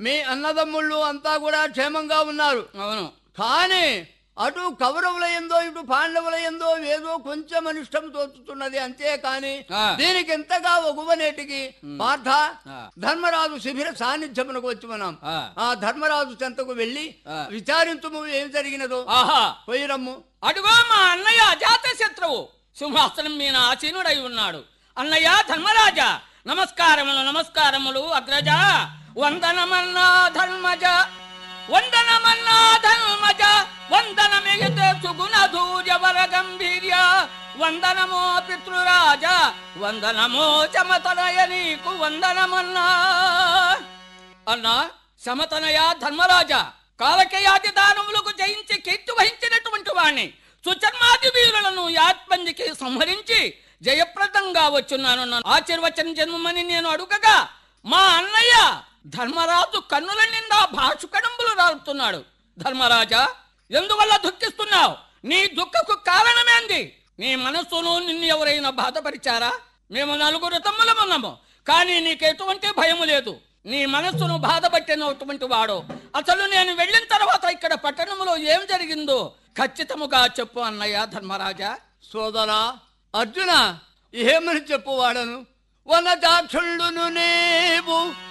మీ అన్నదమ్ముళ్ళు అంతా కూడా క్షేమంగా ఉన్నారు అవును కానీ అటు కౌరవుల ఎందో ఇటు పాండవుల ఎందో ఏదో కొంచెం అనిష్టం తోచుతున్నది అంతే కాని ఆ. దీనికి ఎంతగా ఒగువనేటికి పార్థ ఆ. ధర్మరాజు శిబిర సాన్నిధ్యమునకు వచ్చి మనం ఆ. ఆ ధర్మరాజు చెంతకు వెళ్లి ఆ. విచారించుము ఏం జరిగినదో ఆహా పోయిరమ్ము అడుగో మా అన్నయ్య అజాత శత్రువు సింహాసనం మీద ఆసీనుడై ఉన్నాడు అన్నయ్య ధర్మరాజా నమస్కారములు నమస్కారములు అగ్రజ వందనమన్నా ధర్మజ వందనమన్నా ధర్మజ వందనమిగితే సుగుణ ధూర్య వర గంభీర్య వందనమో పితృరాజ వందనమో చమతనయ నీకు వందనమన్నా అన్నా సమతనయ ధర్మరాజా కాలకేయాది దానములకు జయించి కీర్తి వహించినటువంటి వాణ్ణి సుచర్మాది వీరులను యాత్మందికి సంహరించి జయప్రదంగా వచ్చున్నాను నన్ను ఆశీర్వచనం జన్మమని నేను అడుగగా మా అన్నయ్య ధర్మరాజు కన్నుల నిండా భాషుకడంబులు రాలుతున్నాడు ధర్మరాజా ఎందువల్ల దుఃఖిస్తున్నావు నీ దుఃఖకు కారణమేంది నీ మనస్సును నిన్ను ఎవరైనా బాధపరిచారా మేము నలుగురు తమ్ములమున్నాము కానీ నీకు ఎటువంటి భయము లేదు నీ మనస్సును బాధపట్టినటువంటి వాడు అసలు నేను వెళ్ళిన తర్వాత ఇక్కడ పట్టణంలో ఏం జరిగిందో ఖచ్చితముగా చెప్పు అన్నయ్య ధర్మరాజా సోదరా అర్జున ఏమని చెప్పువాడను వనదాక్షుళ్ళును నీవు